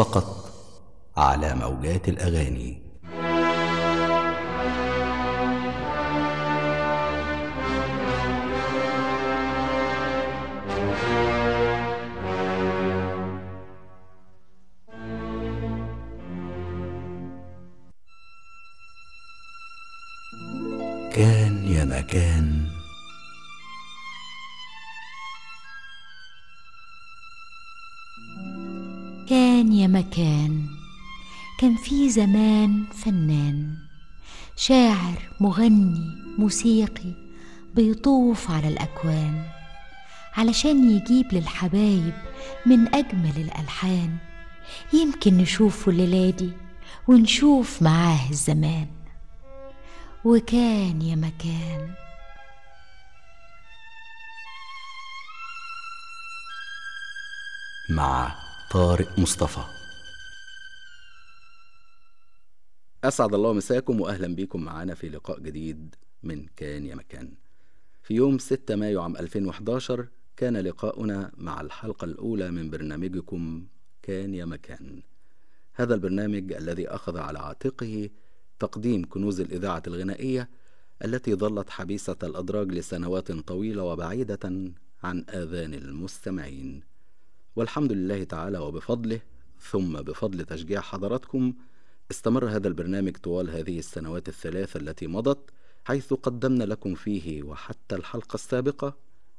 فقط على موجات الاغاني كان يا مكان كان يا مكان كان في زمان فنان شاعر مغني موسيقي بيطوف على الأكوان علشان يجيب للحبايب من أجمل الألحان يمكن نشوفه الليلة دي ونشوف معاه الزمان وكان يا مكان مع طارق مصطفى أسعد الله مساكم وأهلا بكم معنا في لقاء جديد من كان يا مكان في يوم 6 مايو عام 2011 كان لقاؤنا مع الحلقة الأولى من برنامجكم كان يا مكان هذا البرنامج الذي أخذ على عاتقه تقديم كنوز الإذاعة الغنائية التي ظلت حبيسة الأدراج لسنوات طويلة وبعيدة عن آذان المستمعين والحمد لله تعالى وبفضله ثم بفضل تشجيع حضراتكم استمر هذا البرنامج طوال هذه السنوات الثلاث التي مضت حيث قدمنا لكم فيه وحتى الحلقة السابقة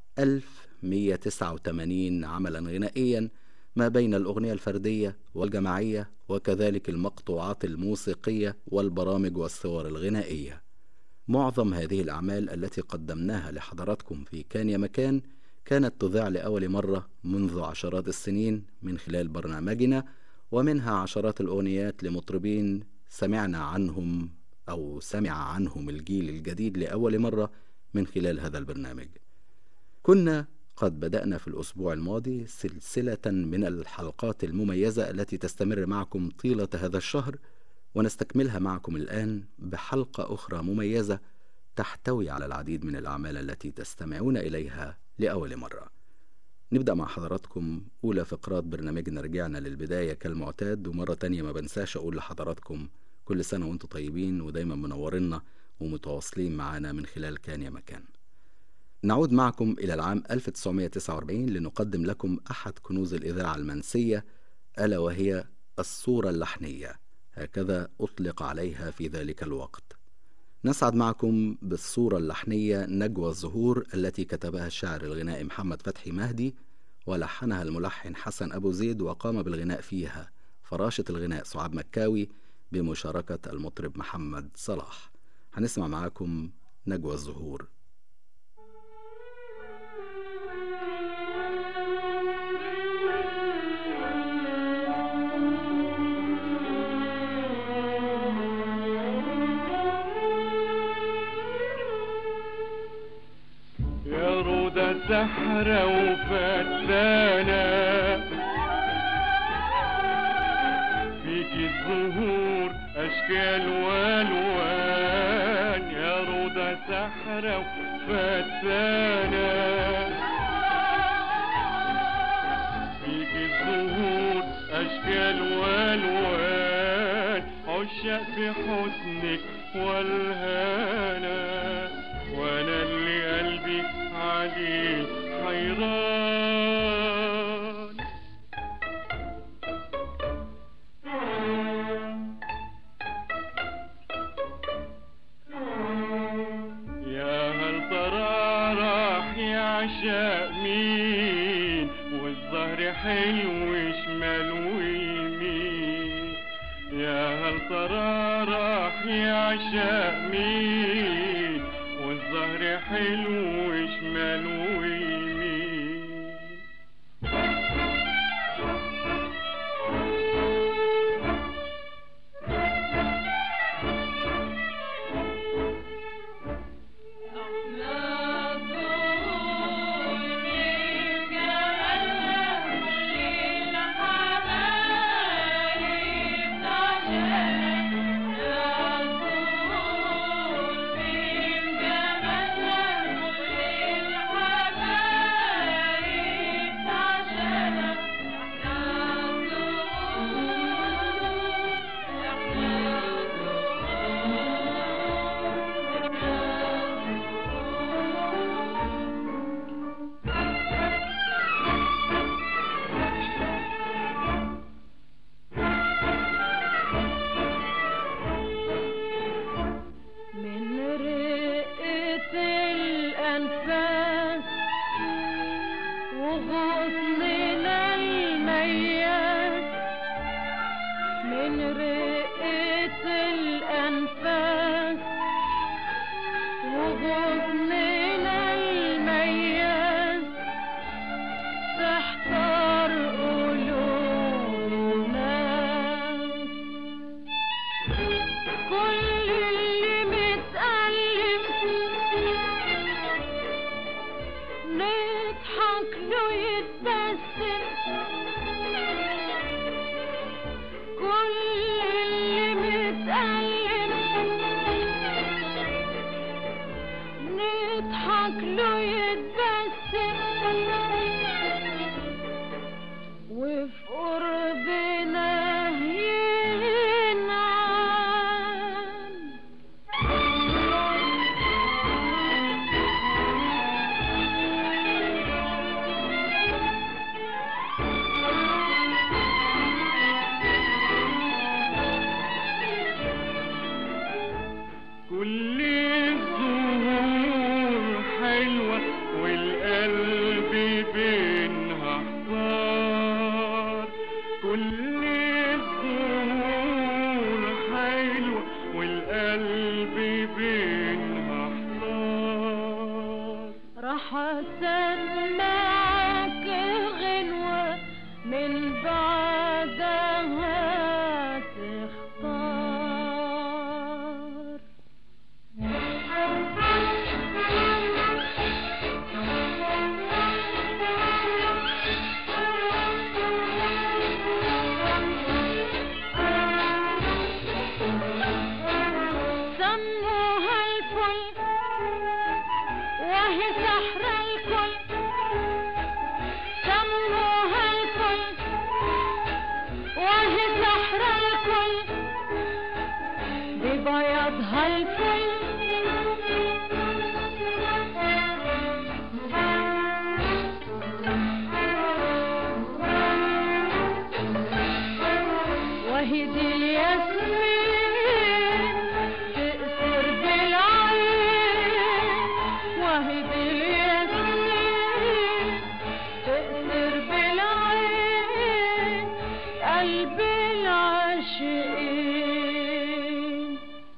1189 عملا غنائيا ما بين الأغنية الفردية والجماعية وكذلك المقطوعات الموسيقية والبرامج والصور الغنائية معظم هذه الأعمال التي قدمناها لحضراتكم في كان يا مكان كانت تذاع لأول مرة منذ عشرات السنين من خلال برنامجنا ومنها عشرات الأغنيات لمطربين سمعنا عنهم أو سمع عنهم الجيل الجديد لأول مرة من خلال هذا البرنامج كنا قد بدأنا في الأسبوع الماضي سلسلة من الحلقات المميزة التي تستمر معكم طيلة هذا الشهر ونستكملها معكم الآن بحلقة أخرى مميزة تحتوي على العديد من الأعمال التي تستمعون إليها لأول مرة نبدأ مع حضراتكم أولى فقرات برنامجنا رجعنا للبداية كالمعتاد ومرة تانية ما بنساش أقول لحضراتكم كل سنة وانتم طيبين ودايما منورنا ومتواصلين معنا من خلال كان يا مكان نعود معكم إلى العام 1949 لنقدم لكم أحد كنوز الإذاعة المنسية ألا وهي الصورة اللحنية هكذا أطلق عليها في ذلك الوقت نسعد معكم بالصورة اللحنية نجوى الزهور التي كتبها الشاعر الغنائي محمد فتحي مهدي ولحنها الملحن حسن أبو زيد وقام بالغناء فيها فراشة الغناء سعاد مكاوي بمشاركة المطرب محمد صلاح هنسمع معاكم نجوى الزهور يا رودة سحرة وفتانة فيك الزهور أشكال وألوان يا رودة سحرة وفتانة فيك الزهور أشكال وألوان عشاق في حسنك والهنا وانا اللي قلبي عليه حيران يا هل ترى راح يعشق مين والزهر حلو شمال ويمين يا هل ترى راح يعشق مين والزهر حلو شمال ويمين Yeah. من رقة الأنفاس وغصننا المياس تحتار قلوب الناس كل اللي متألم نضحك له يتبسم كل اللي متألم نضحك له يتبسم وفي قربنا ينعم كل الزهور حلوة والقلب بينها حصار كل الزهور حلوة والقلب بينها حصار راح اسمعك غنوة من بعدها تختار سموها الفل وهي سحر الكل سموها الكل وهي سحر الكل ببياضها الفل وهي دي الياسمين تأثر بالعين وهي دي الياسمين تأثر بالعين قلب العاشقين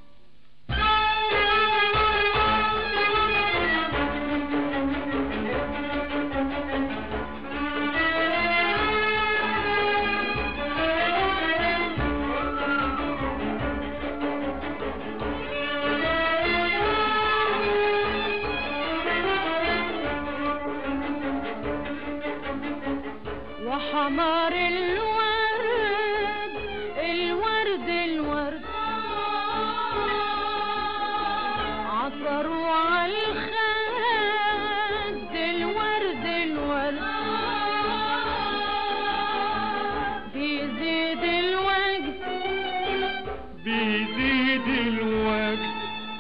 وحمار الورد الورد الورد عطروا على الخد الورد الورد بيزيد الوجد بيزيد الوقت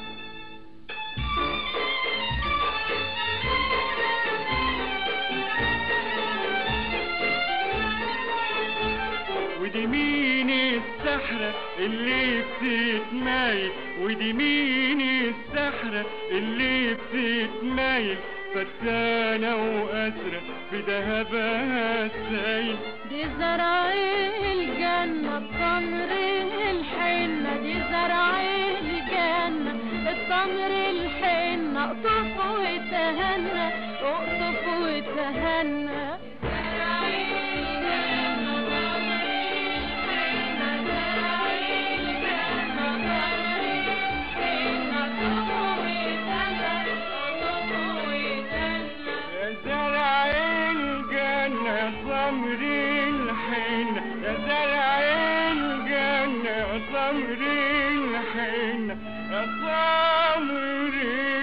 ودي مين السحرة اللي بتتمايل ودي مين السحرة اللي بتتمايل فتانة وأسرة في دهبها السيل دي زرع الجنة التمر الحنة دي زرع الجنة التمر الحنة اقطف وتهنى اقطف وتهنى زرع الجنة تمر الحنة زرع الجنة تمر الحنة اقطف وتهنى اقطف وتهنى يا زرع الجنة صمر الحنة يا زرع الجنة صمر الحنة يا صمر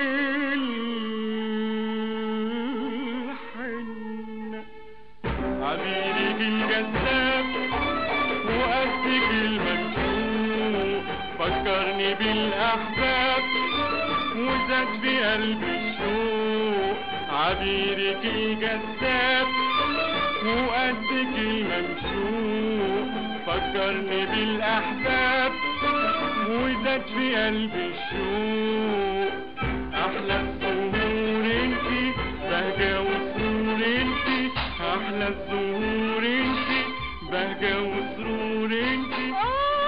الحنة عبيرك الجذاب وقتك الممشوق فكرني بالأحباب وزاد في قلبي الشوق عبيرك الجذاب وقدك الممشوق فكرني بالأحباب وزاد في قلبي الشوق أحلى الزهور انتي بهجة وسرور انتي أحلى الزهور انتي بهجة وسرور انتي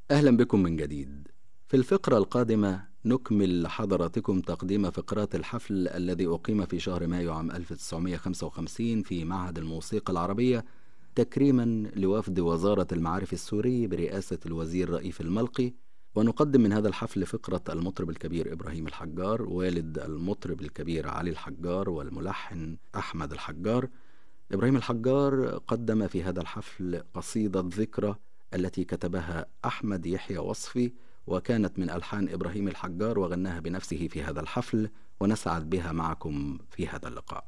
أهلا بكم من جديد في الفقرة القادمة نكمل لحضراتكم تقديم فقرات الحفل الذي أقيم في شهر مايو عام 1955 في معهد الموسيقى العربية تكريما لوفد وزارة المعارف السوري برئاسة الوزير رئيف الملقي ونقدم من هذا الحفل فقرة المطرب الكبير إبراهيم الحجار والد المطرب الكبير علي الحجار والملحن أحمد الحجار إبراهيم الحجار قدم في هذا الحفل قصيدة ذكرى التي كتبها أحمد يحيى وصفي وكانت من ألحان إبراهيم الحجار وغناها بنفسه في هذا الحفل ونسعد بها معكم في هذا اللقاء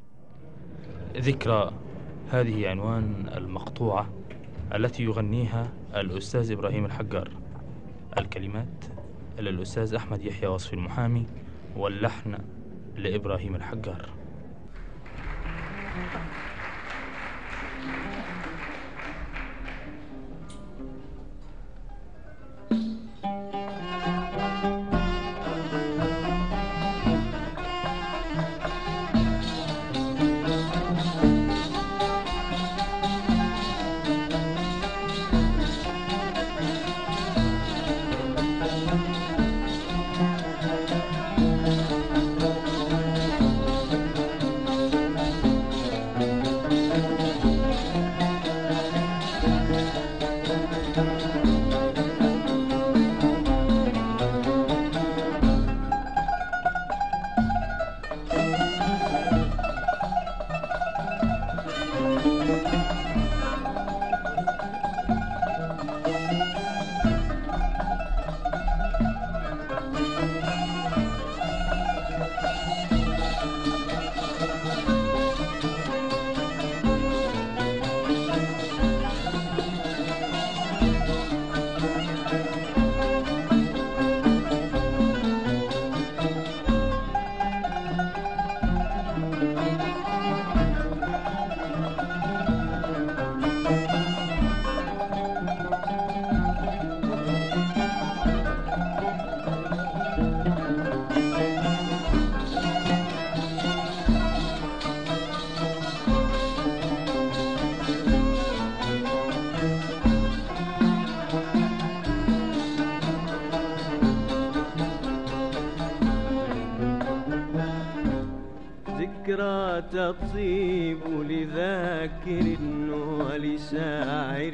ذكرى هذه عنوان المقطوعة التي يغنيها الأستاذ إبراهيم الحجار الكلمات للأستاذ أحمد يحيى وصفي المحامي واللحن لإبراهيم الحجار ذكرى تطيب لذاكر ولشاعر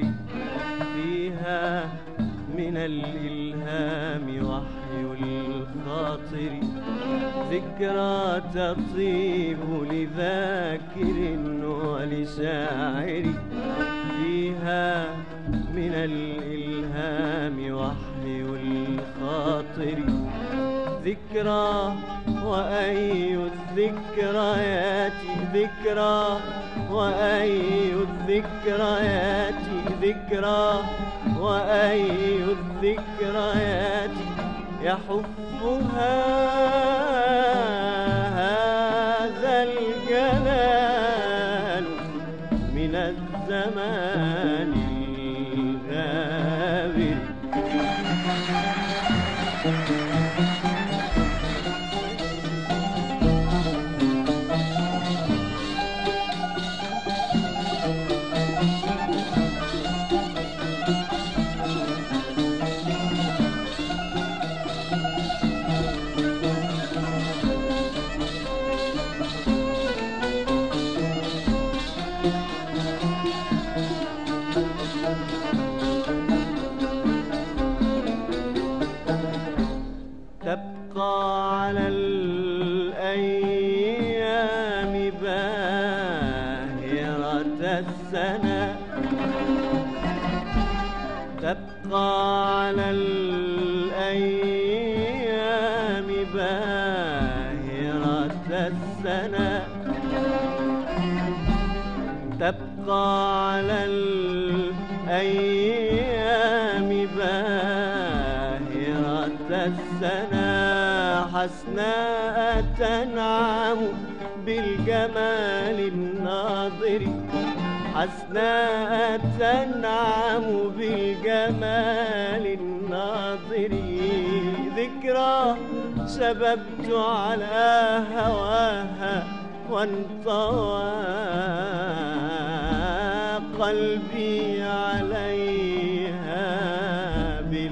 فيها من الإلهام وحي الخاطر ذكرى تطيب لذاكر ولشاعر فيها من الإلهام وحي الخاطر ذكرى وأي الذكريات ذكرى وأي الذكريات ذكرى وأي الذكريات يحفها هذا الجلال من الزمان الغابر تبقى على الأيام باهرة السنة تبقى على الأيام باهرة السنة تبقى على الأيام باهرة السنة حسناء تنعم بالجمال الناظر حسناء تنعم بالجمال الناظر ذكرى شببت على هواها وانطوى قلبي عليها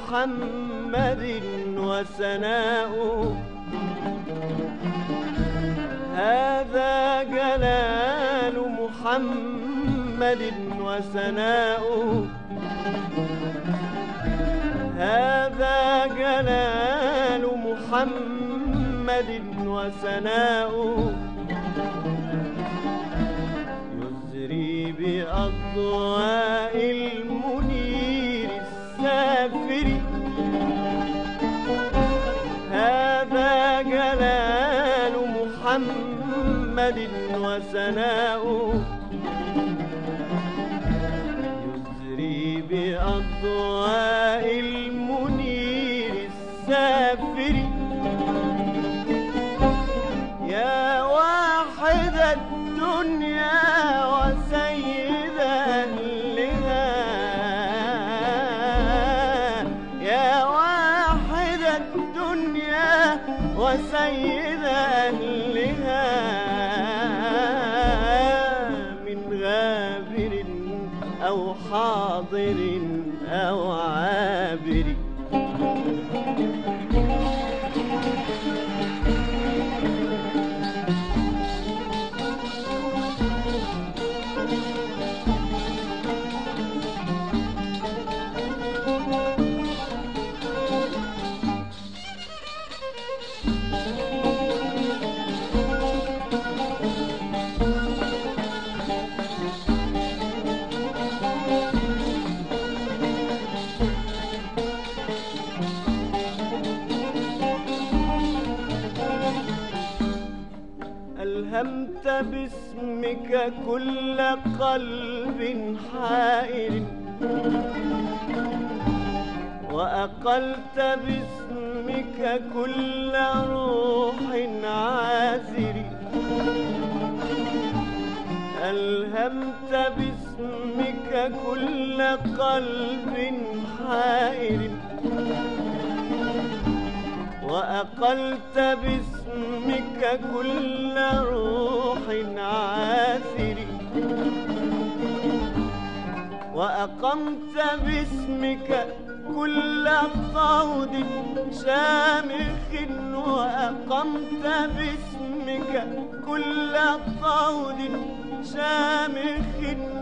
محمد وسناؤه هذا جلال محمد وسناؤه هذا جلال محمد وسناؤه يزري بأضواء المنير السافر هذا جلال محمد وسناؤه يزري بأضواء المنير السافر يا واحد الدنيا وسيد أهلها يا واحد الدنيا وسيد أهلها من غابر أو حاضر أو عابر ألهمت باسمك كل قلب حائر وأقلت باسمك كل روح عازر ألهمت باسمك كل قلب حائر وأقلت باسمك كل روح عاثر وأقمت باسمك كل طود شامخ وأقمت باسمك كل طود شامخ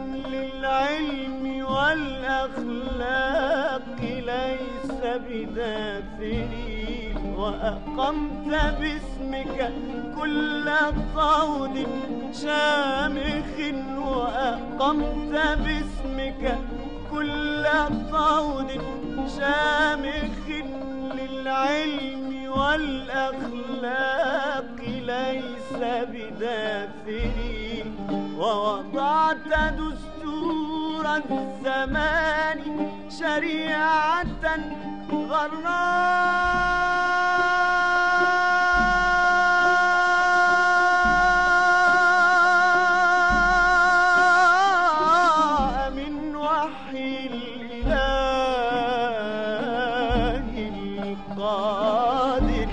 للعلم والأخلاق ليس بداثرين وأقمت باسمك كل طود شامخ وأقمت باسمك كل طود شامخ للعلم والأخلاق ليس بداثرين ووضعت دستور الزمان شريعة غراء من وحي الإله القادر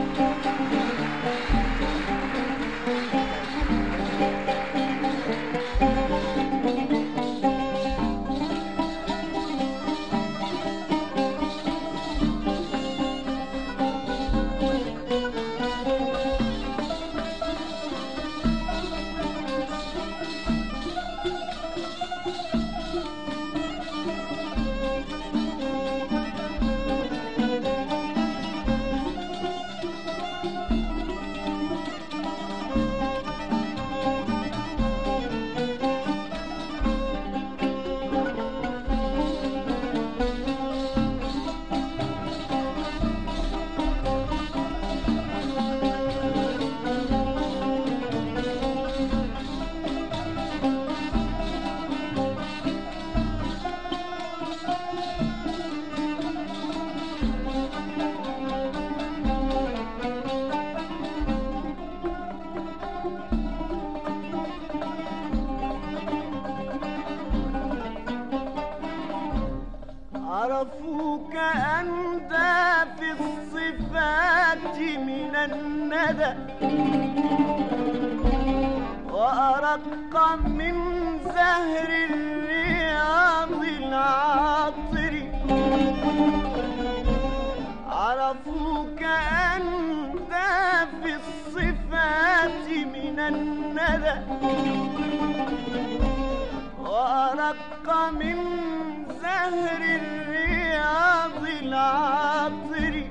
عرفوك أندى في الصفات من الندى وأرق من زهر الرياض العاطر عرفوك أنت في الصفات من الندى وأرق من زهر الرياض العاطر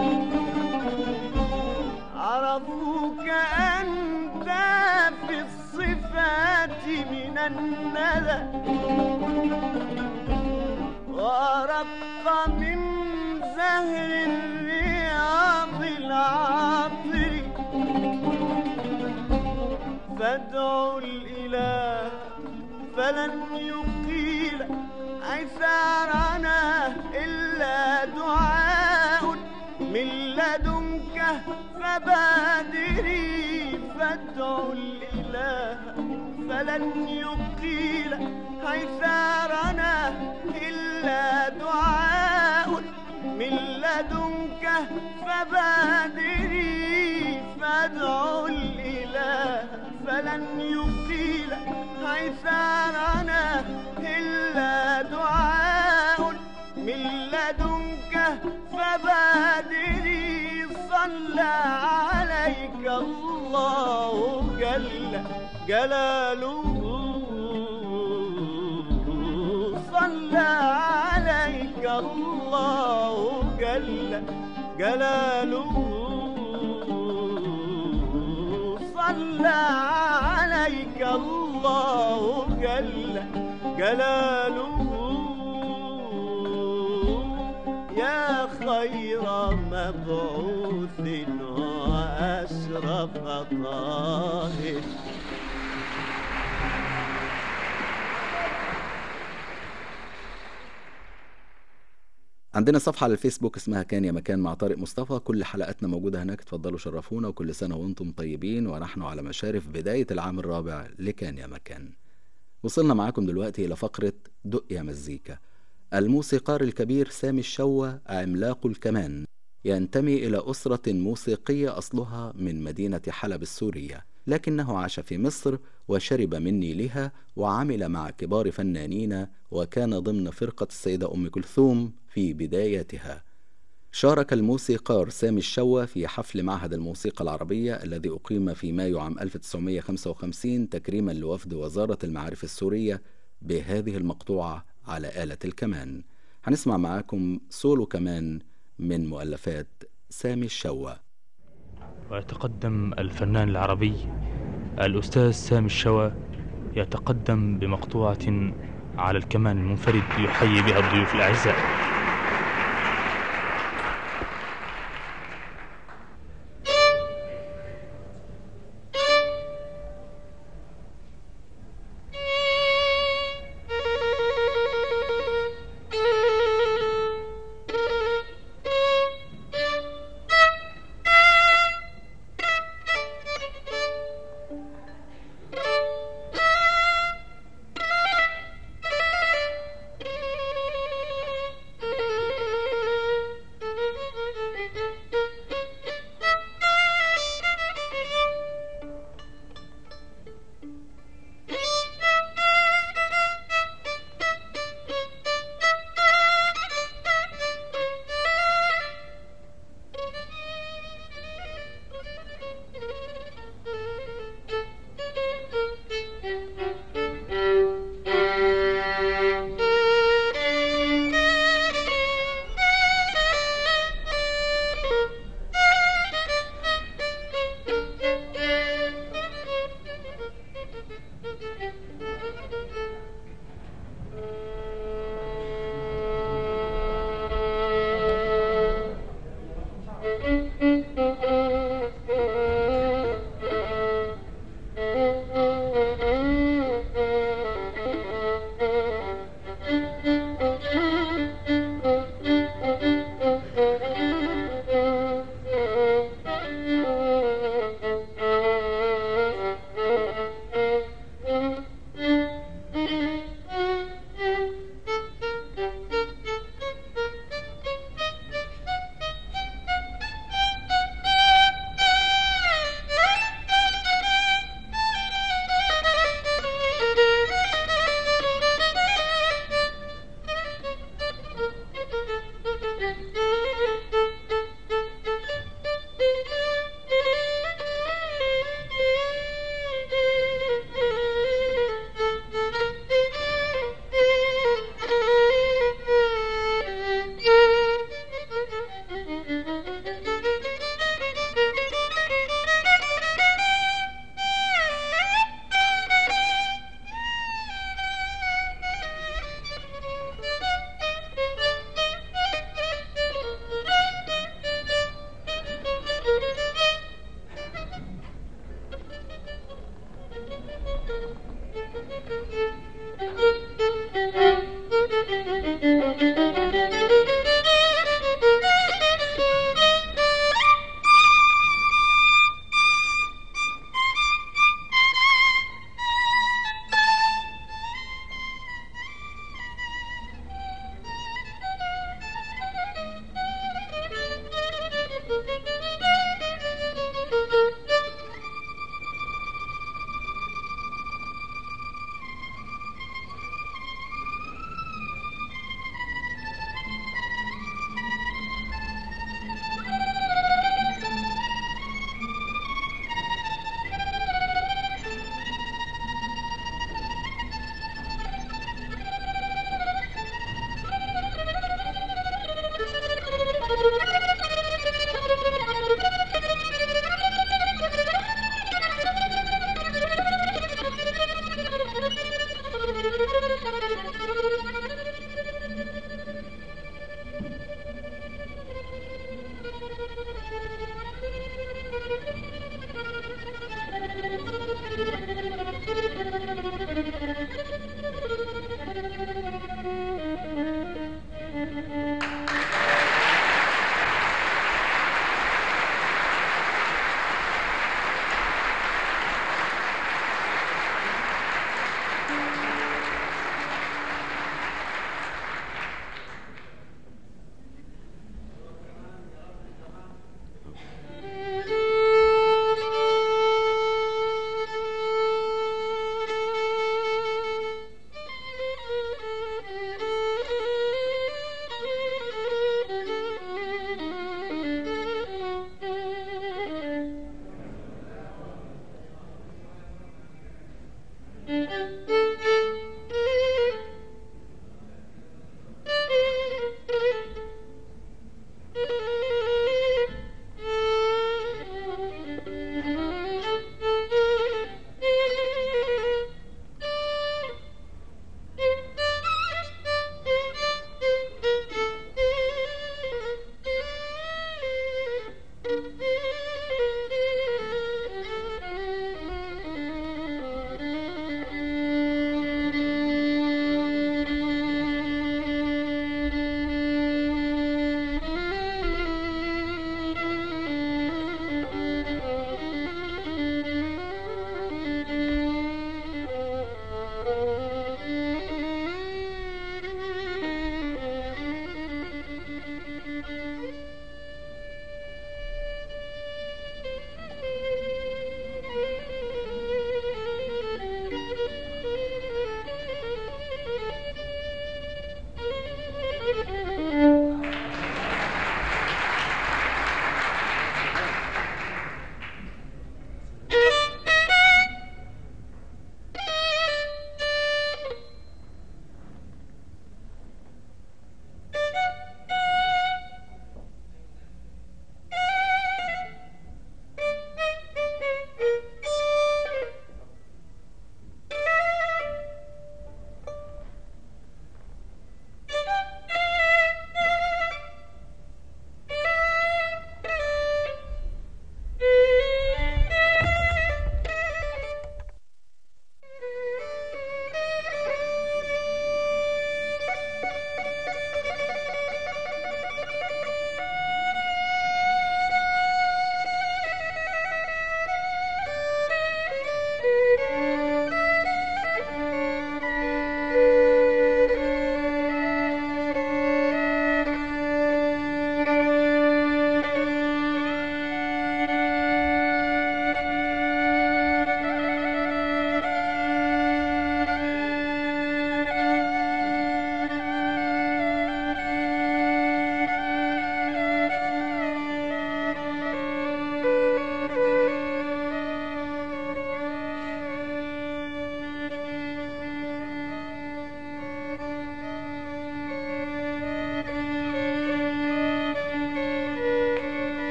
عرفوك أنت في الصفات من الندى وأرق من زهر الرياض العاطر فادعوا الإله فلن يقيل عثارنا إلا دعاء من لدنك فبادري فادعوا الإله فلن يقيل عثارنا إلا دعاء من لدنك فبادري فادعوا الإله فلن يقيل عثارنا إلا دعاء من لدنك فبادري صلى عليك الله جل جلاله صلى عليك الله جل جلاله صلى عليك الله جل جلاله يا خير مبعوث وأشرف طاهر عندنا صفحة على الفيسبوك اسمها كان يا مكان مع طارق مصطفى كل حلقاتنا موجودة هناك اتفضلوا شرفونا وكل سنة وانتم طيبين ونحن على مشارف بداية العام الرابع لكان يا مكان وصلنا معاكم دلوقتي إلى فقرة دق يا مزيكا الموسيقار الكبير سامي الشوى عملاق الكمان ينتمي إلى أسرة موسيقية أصلها من مدينة حلب السورية لكنه عاش في مصر وشرب من نيلها وعمل مع كبار فنانين وكان ضمن فرقة السيدة أم كلثوم في بداياتها شارك الموسيقار سامي الشوى في حفل معهد الموسيقى العربية الذي أقيم في مايو عام 1955 تكريما لوفد وزارة المعارف السورية بهذه المقطوعة على آلة الكمان هنسمع معاكم سولو كمان من مؤلفات سامي الشوى ويتقدم الفنان العربي الأستاذ سامي الشوى يتقدم بمقطوعة على الكمان المنفرد يحيي بها الضيوف الأعزاء Thank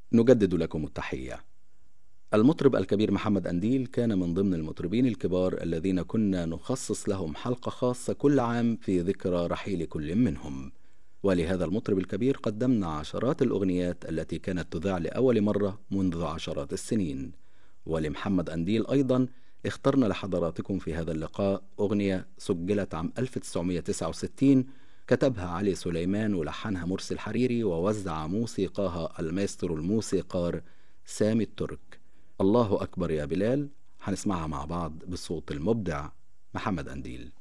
نجدد لكم التحية المطرب الكبير محمد أنديل كان من ضمن المطربين الكبار الذين كنا نخصص لهم حلقة خاصة كل عام في ذكرى رحيل كل منهم ولهذا المطرب الكبير قدمنا عشرات الأغنيات التي كانت تذاع لأول مرة منذ عشرات السنين ولمحمد أنديل أيضا اخترنا لحضراتكم في هذا اللقاء أغنية سجلت عام 1969 كتبها علي سليمان ولحنها مرسي الحريري ووزع موسيقاها المايسترو الموسيقار سامي الترك الله أكبر يا بلال هنسمعها مع بعض بالصوت المبدع محمد أنديل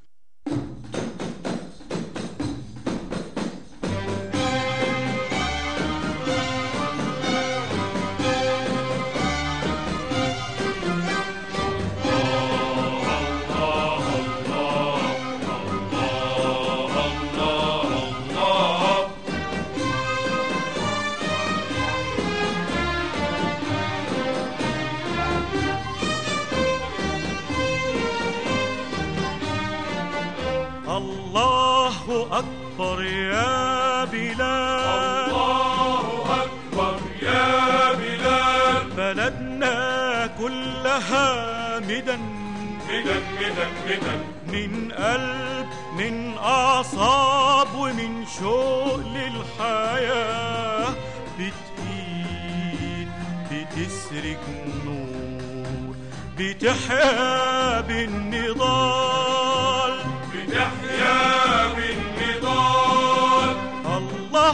الله أكبر يا بلال الله أكبر يا بلال بلدنا كلها مدن مدن مدن مدن من قلب من أعصاب ومن شوق للحياة بتقيد بتسرق نور بتحيا بالنضال بتحيا بالنضال الله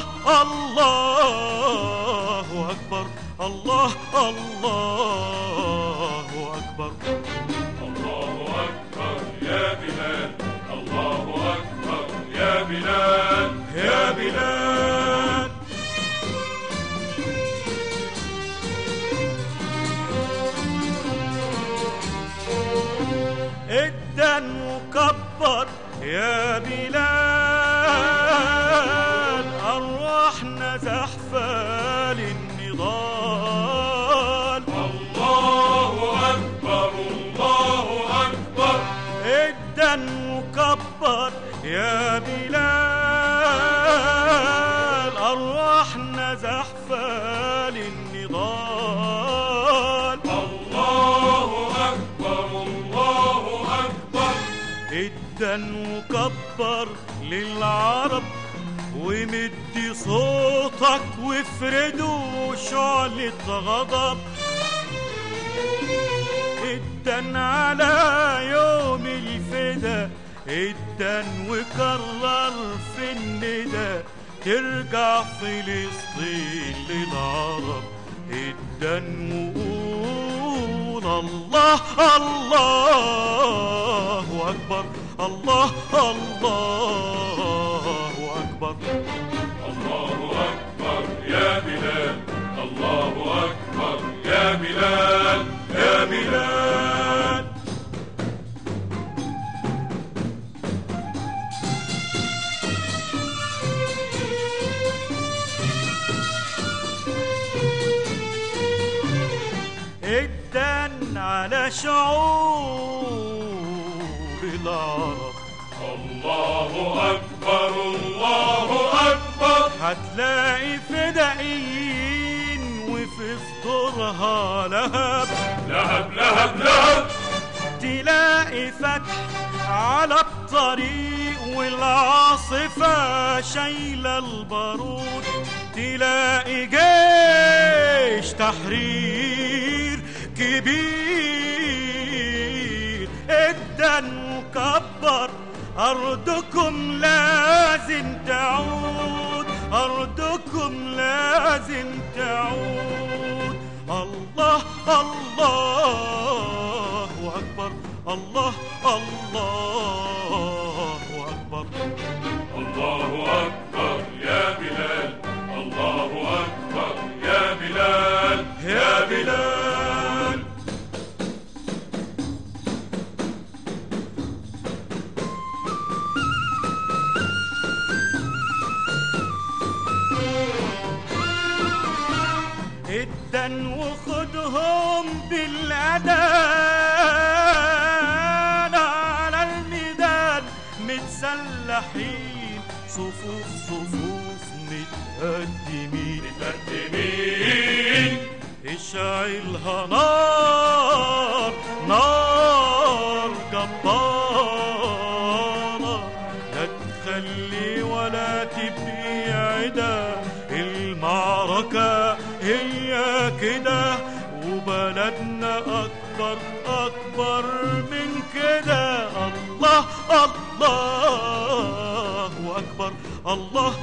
الله أكبر الله الله أكبر الله أكبر يا بلال الله أكبر يا بلال يا بلال ادن وكبر يا بلال أرواحنا زحفة للنضال الله أكبر الله أكبر ادن وكبر يا بلال أرواحنا زحفة للنضال الله أكبر الله أكبر ادن وكبر للعرب ومدي صوتك وافرده شعلة غضب ادن على يوم الفدا ادن وكرر في الندى ترجع فلسطين للعرب ادن وقول الله الله أكبر الله الله أكبر الله أكبر يا بلال الله أكبر يا بلال يا بلال الدن على شعوب العرب الله أكبر الله أكبر هتلاقي فدائيين وفي فطورها لهب لهب لهب لهب تلاقي فتح على الطريق والعاصفة شايلة البارود تلاقي جيش تحرير كبير الدن مكبر أرضكم لازم تعود أرضكم لازم تعود الله الله أكبر الله الله أكبر الله أكبر يا بلال الله أكبر يا بلال يا بلال الدن وخدهم بالأذان على الميدان متسلحين صفوف صفوف متقدمين متقدمين اشعلها نار نار جبارة لا تخلي ولا تبقي عدا المعركة هي كده وبلدنا أكبر أكبر من كده الله الله أكبر الله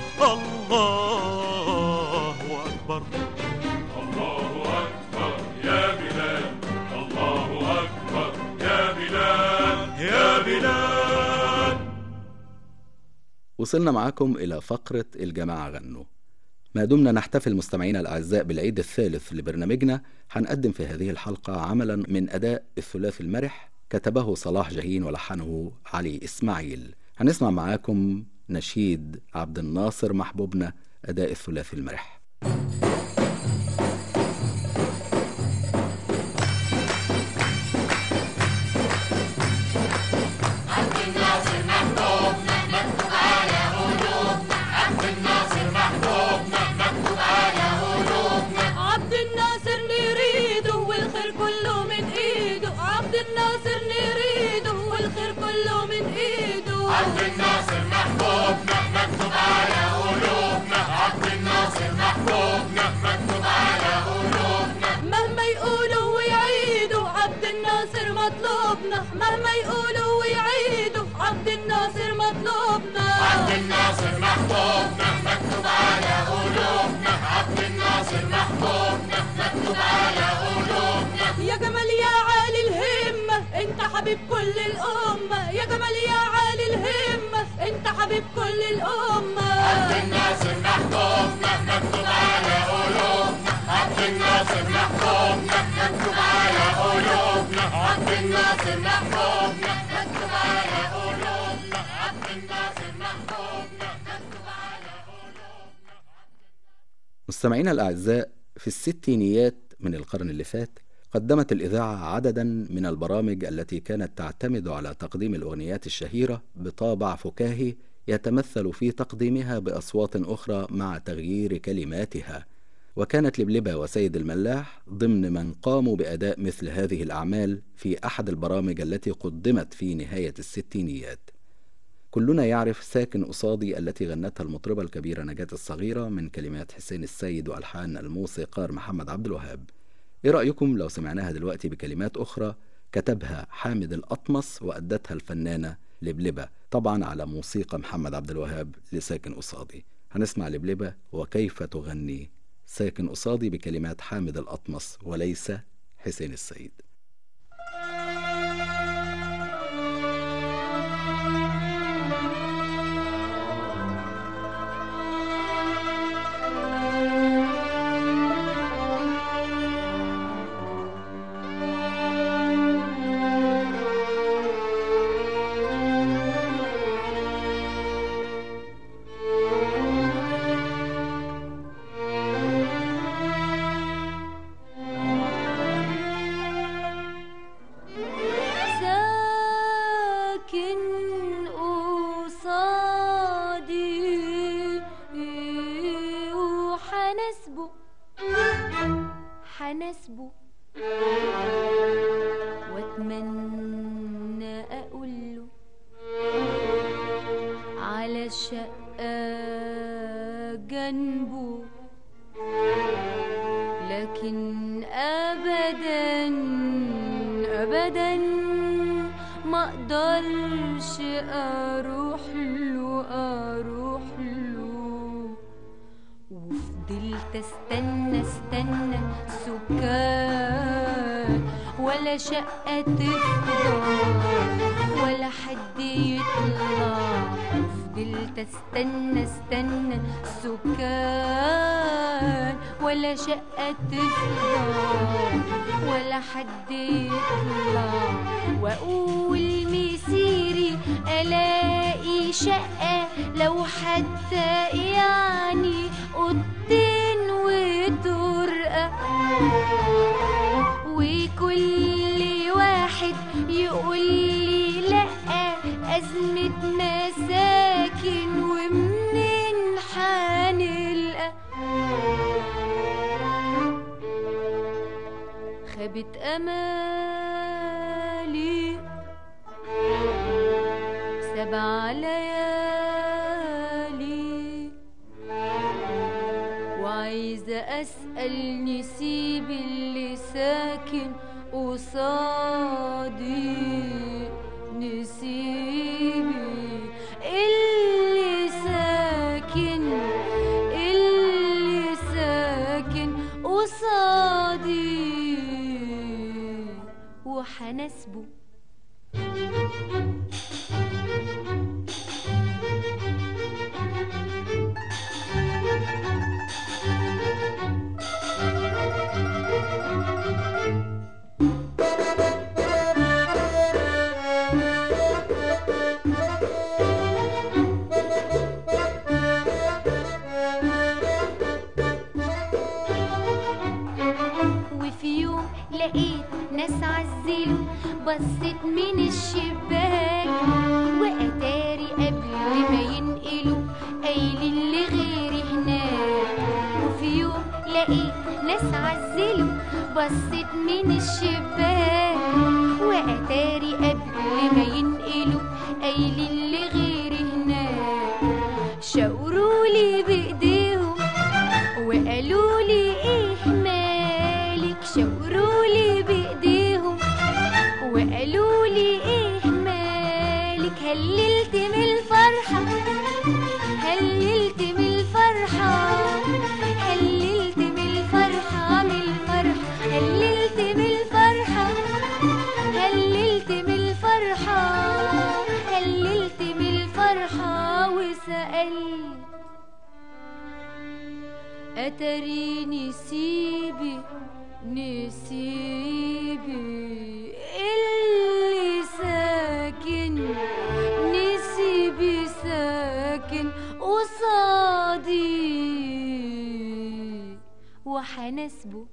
الله أكبر الله أكبر يا بلال الله أكبر يا بلال يا بلاد وصلنا معاكم إلى فقرة الجماعة غنوا ما دمنا نحتفل مستمعينا الأعزاء بالعيد الثالث لبرنامجنا هنقدم في هذه الحلقة عملا من أداء الثلاثي المرح كتبه صلاح جاهين ولحنه علي إسماعيل هنسمع معاكم نشيد عبد الناصر محبوبنا أداء الثلاثي المرح عبد الناصر نريده والخير كله من ايده عبد الناصر نريده والخير كله من ايده عبد الناصر محبوبنا مكتوب على قلوبنا عبد الناصر محبوبنا مكتوب على قلوبنا مهما يقولوا ويعيدوا عبد الناصر مطلوبنا مهما يقولوا ويعيدوا عبد الناصر مطلوبنا عبد الناصر محبوبنا مكتوب على قلوبنا عبد الناصر محبوبنا مكتوب على قلوبنا يا جمال يا عالي الهمة انت حبيب كل الأمة يا جمال يا عالي الهمة انت حبيب كل الأمة عبد الناصر محبوبنا مكتوب على قلوبنا عبد الناصر محبوبنا مكتوب على قلوبنا عبد الناصر محبوبنا مكتوب على قلوبنا عبد الناصر محبوبنا مكتوب على قلوبنا مستمعينا الأعزاء في الستينيات من القرن اللي فات قدمت الإذاعة عددا من البرامج التي كانت تعتمد على تقديم الأغنيات الشهيرة بطابع فكاهي يتمثل في تقديمها بأصوات أخرى مع تغيير كلماتها وكانت لبلبة وسيد الملاح ضمن من قاموا بأداء مثل هذه الأعمال في أحد البرامج التي قدمت في نهاية الستينيات كلنا يعرف ساكن قصادي التي غنتها المطربة الكبيرة نجاة الصغيرة من كلمات حسين السيد وألحان الموسيقار محمد عبد الوهاب إيه رأيكم لو سمعناها دلوقتي بكلمات أخرى كتبها حامد الأطمس وأدتها الفنانة لبلبة طبعا على موسيقى محمد عبد الوهاب لساكن قصادي هنسمع لبلبة وكيف تغني ساكن قصادي بكلمات حامد الأطمس وليس حسين السيد ساكن قصادي وحنسبه حنسبه واتمنى اقوله على الشقة جنبه لكن ابدا ابدا ما اقدرش اروح له اروح له وفضلت استنى استنى سكان ولا شقة تفضل ولا حد يطلع فضلت استنى استنى سكان ولا شقة تفضل ولا حد يطلع واقول مسيري الاقي شقة لو حتى يعني اوضتين وطرقة وكل واحد يقول لي لا أزمة مساكن ومنين حنلقى غابت أمالي سبع ليالي وعايزة أسأل نسيب اللي ساكن قصادي نسيبي اللي ساكن اللي ساكن قصادي وحنسبه وفي يوم لقيت ناس عزلوا بصيت من الشباك واتاري قبل ما ينقلوا قايلين لغيري هناك وفي يوم لقيت ناس عزلوا بصيت من الشباك واتاري قبل ما ينقلوا قايلين لغيري هناك شاوروا لي بايديهم وقالوا لي ايه مالك شاوروا لي بايديهم وقالوا لي ايه مالك هللت من الفرحة هللت من الفرحة هللت من الفرحة من الفرحة هللت من الفرحة هللت من الفرحة هللت من الفرحة وسألت أتري نسيبي نسيبي اللي ساكن نسيبي ساكن قصادي وحنسبه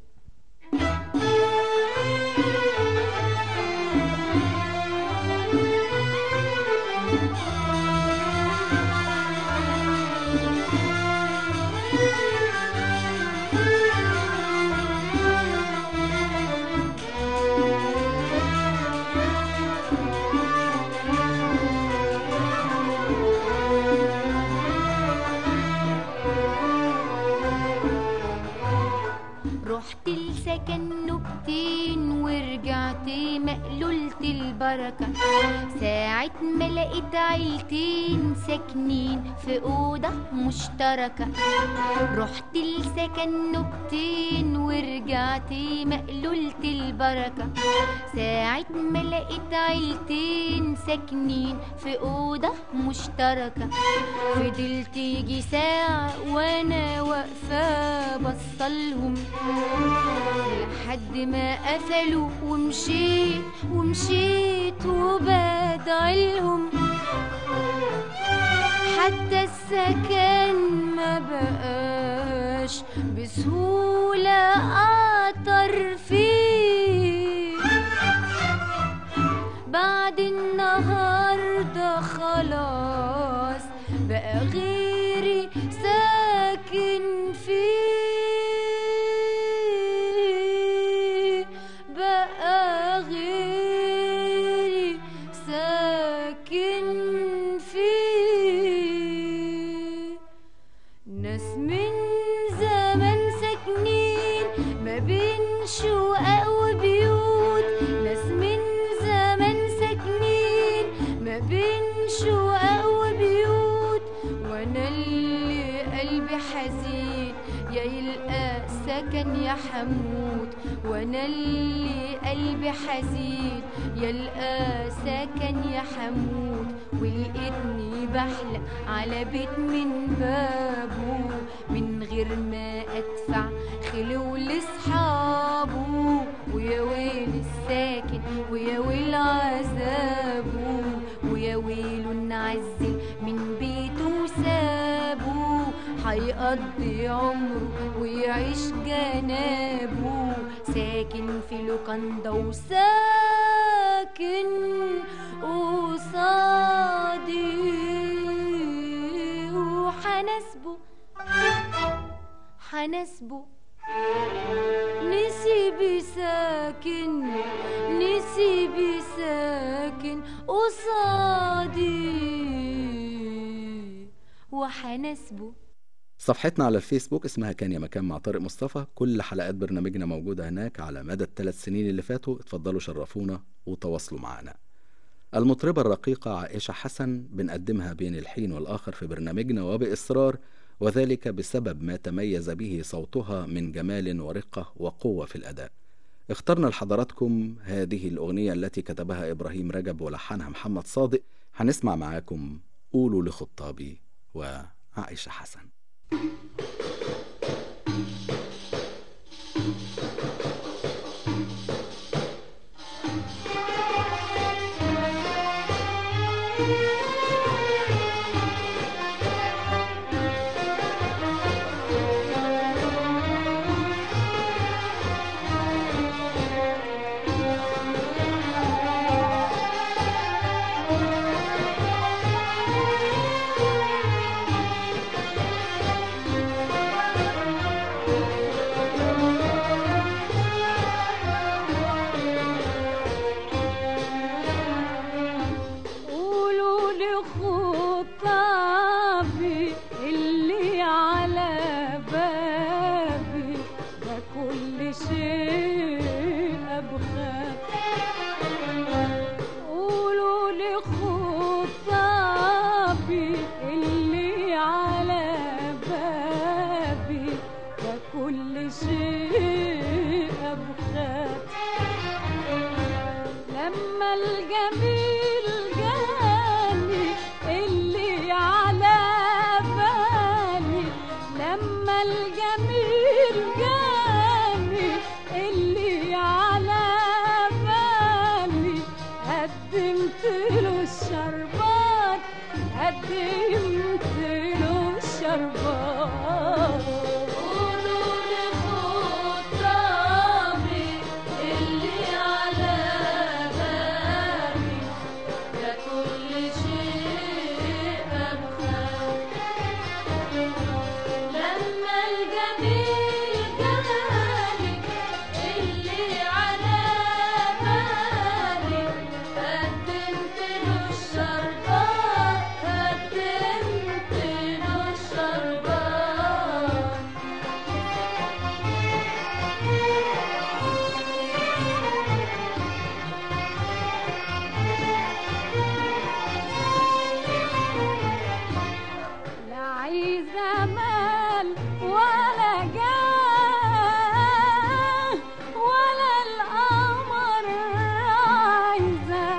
رحت لسكن نكتين ورجعت مقلولة البركة ساعة ما لقيت عيلتين ساكنين في أوضة مشتركة رحت لسكن نكتين ورجعت مقلولة البركة ساعة ما لقيت عيلتين ساكنين في أوضة مشتركة فضلت يجي ساعة وأنا واقفة بصلهم لحد ما قفلوا ومشيت ومشيت وبدعيلهم حتى السكن ما بقاش بسهولة أعطر فيه بعد النهاردة خلاص بقى غيري ساكن فيه بقى غيري ساكن فيه ناس من زمان ساكنين ما بين شقق وبيوت ناس من زمان ساكنين ما بين شقق وبيوت وانا اللي قلبي حزين يا يلقى سكن يا حمود وانا اللي قلبي حزين يلقى سكن يا حمود ولقيتني بحلق على بيت من بابه من غير ما ادفع خلو لاصحابه ويا ويل الساكن ويا ويل عذابه ويا ويل نعزل من بيته سابه هيقضي عمره ويعيش جنابه ساكن في لوكاندا وساكن قصادي وحنسبه حنسبه نسيبي ساكن لكن نسيبي ساكن قصادي وحنسبه صفحتنا على الفيسبوك اسمها كان يا مكان مع طارق مصطفى كل حلقات برنامجنا موجودة هناك على مدى الثلاث سنين اللي فاتوا اتفضلوا شرفونا وتواصلوا معنا المطربة الرقيقة عائشة حسن بنقدمها بين الحين والآخر في برنامجنا وبإصرار وذلك بسبب ما تميز به صوتها من جمال ورقة وقوة في الأداء اخترنا لحضراتكم هذه الأغنية التي كتبها إبراهيم رجب ولحنها محمد صادق هنسمع معاكم قولوا لخطابي وعائشة حسن قولوا لخطابي اللي على بابي ده كل شيء أبخاف قولوا لخطابي اللي على بابي ده كل شيء أبخاف لما الجميل جاني اللي على بالي لما الجميل جاني اللي على بالي قدمت له الشربات قدمت له الشربات قولوا لخطابي اللي على بالي ده كل شيء أبخاف لما الجميل جاني اللي على بالي قدمت له الشربات قدمت له الشربات لا عايزة مال ولا جاه ولا القمر عايزة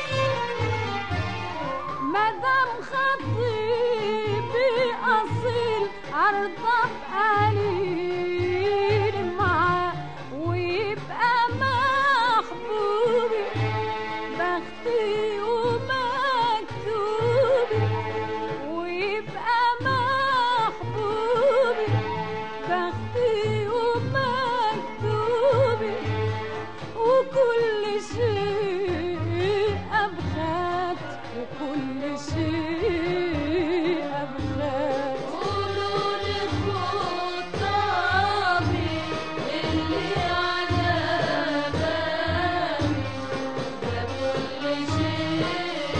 مدام خطيبي أصيل عرضة بقليل معاه ويبقى محبوبي بختي ومكتوبي ويبقى محبوبي بختي ومكتوبي وكل شيء أبخات وكل شيء أبخات قولوا لخطابي اللي على بالي ده كل شيء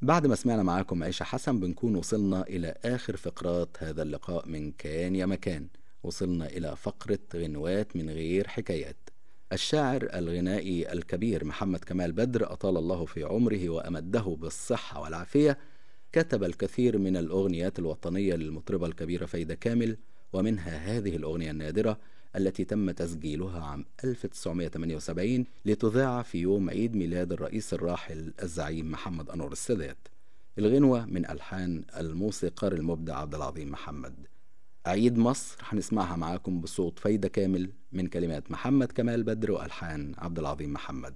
بعد ما سمعنا معاكم عيشة حسن بنكون وصلنا إلى آخر فقرات هذا اللقاء من كان يا مكان وصلنا إلى فقرة غنوات من غير حكايات الشاعر الغنائي الكبير محمد كمال بدر أطال الله في عمره وأمده بالصحة والعافية كتب الكثير من الأغنيات الوطنية للمطربة الكبيرة فايدة كامل ومنها هذه الأغنية النادرة التي تم تسجيلها عام 1978 لتذاع في يوم عيد ميلاد الرئيس الراحل الزعيم محمد أنور السادات الغنوة من ألحان الموسيقار المبدع عبد العظيم محمد عيد مصر هنسمعها معاكم بصوت فايدة كامل من كلمات محمد كمال بدر وألحان عبد العظيم محمد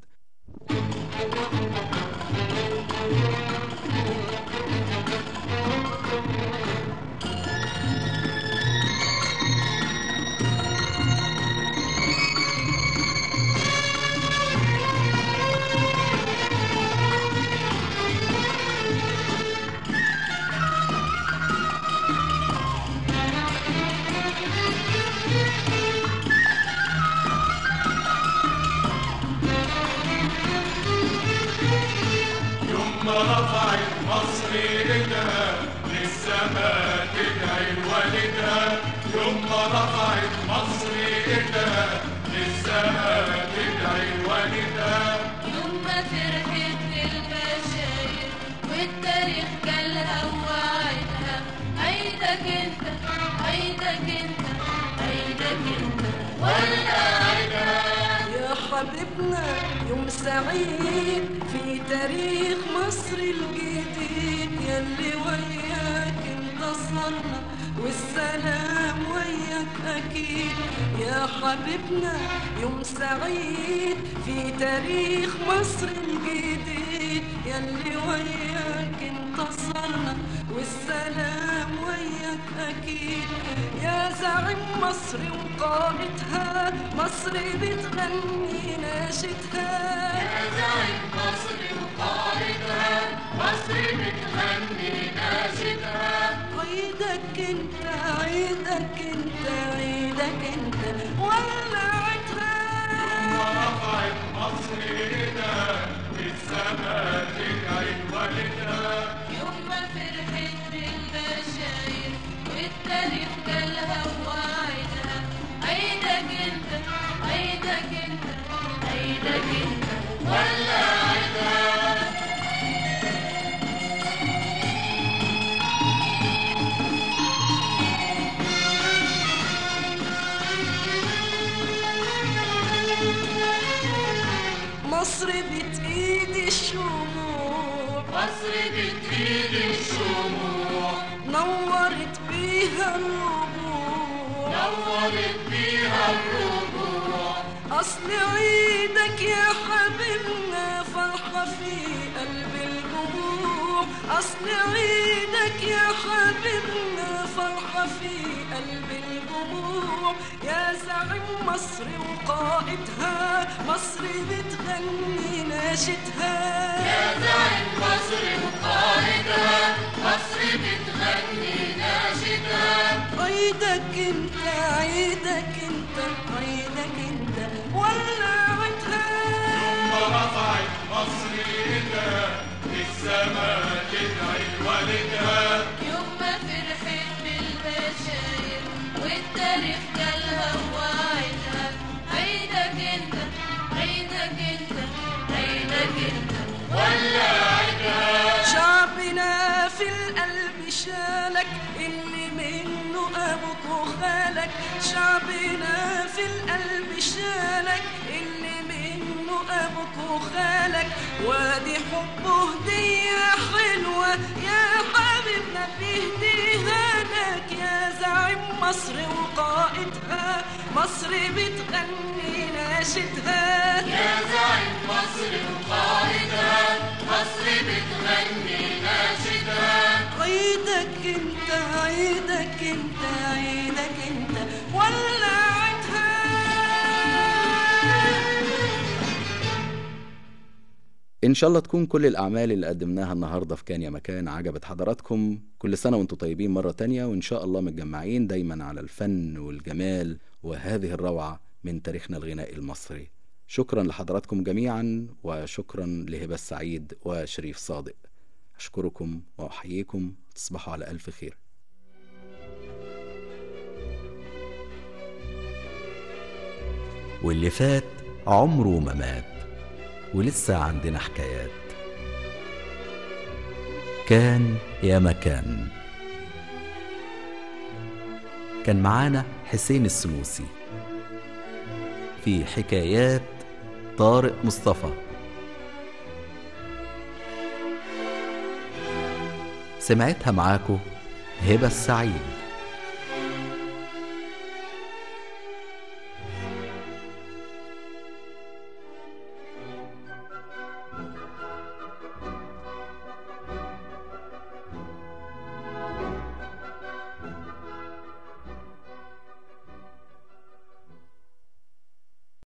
يوم ما رفعت مصر ايدها للسماء تدعي لوالدها يوم ما رفعت مصر ايدها للسماء تدعي لوالدها يوم ما فرحت المشايخ والتاريخ جالها ووعدها عيدك انت عيدك انت عيدك انت ولا عيدها يا حبيبنا يوم سعيد في تاريخ مصر الجديد يلي وياك انتصرنا والسلام وياك أكيد يا حبيبنا يوم سعيد في تاريخ مصر الجديد يلي وياك انتصرنا والسلام وياك أكيد يا زعيم مصر وقائدها مصر بتغني ناشدها يا زعيم مصر وقائدها مصر بتغني ناشدها عيدك انت عيدك انت عيدك انت ولعتها رفعت مصر ايدها للسماء تدعي لوالدها يوم ما فرحت بالمشايخ والتاريخ جالها ووعدها عيدك انت عيدك انت عيدك انت ولا عيدها مصر بتقيد الشموع مصر بتريد الشموع نورت بيها الربوع نورت بيها الربوع أصل عيدك يا حبيبنا فرحة في قلب الجموع أصل عيدك يا حبيبنا فرحة في قلب الجموع يا زعيم مصر وقائدها مصر بتغني ناشدها يا زعيم مصر وقائدها مصر بتغني ناشدها عيدك انت عيدك انت عيدك انت ولعتها يوم ما رفعت مصر ايدها للسماء تدعي لوالدها يوم ما فرحت بالمشايخ والتاريخ جالها ووعدها عيدك انت عيدك انت عيدك انت ولا عيدها شعبنا في القلب شالك اللي منه ابوك وخالك شعبنا في القلب شالك اللي منه ابوك وخالك وادي حبه هدية حلوة يا حبيبنا بيهديها لك يا زعيم مصر وقائدها مصر بتغني ناشدها يا زعيم مصر وقائدها مصر بتغني ناشدها عيدك انت عيدك انت عيدك انت ولعتها إن شاء الله تكون كل الأعمال اللي قدمناها النهاردة في كان يا مكان عجبت حضراتكم كل سنة وانتم طيبين مرة تانية وإن شاء الله متجمعين دايما على الفن والجمال وهذه الروعة من تاريخنا الغنائي المصري شكرا لحضراتكم جميعا وشكرا لهبة السعيد وشريف صادق أشكركم وأحييكم تصبحوا على ألف خير واللي فات عمره ما مات ولسه عندنا حكايات كان يا مكان كان معانا حسين السنوسي في حكايات طارق مصطفى سمعتها معاكو هبة السعيد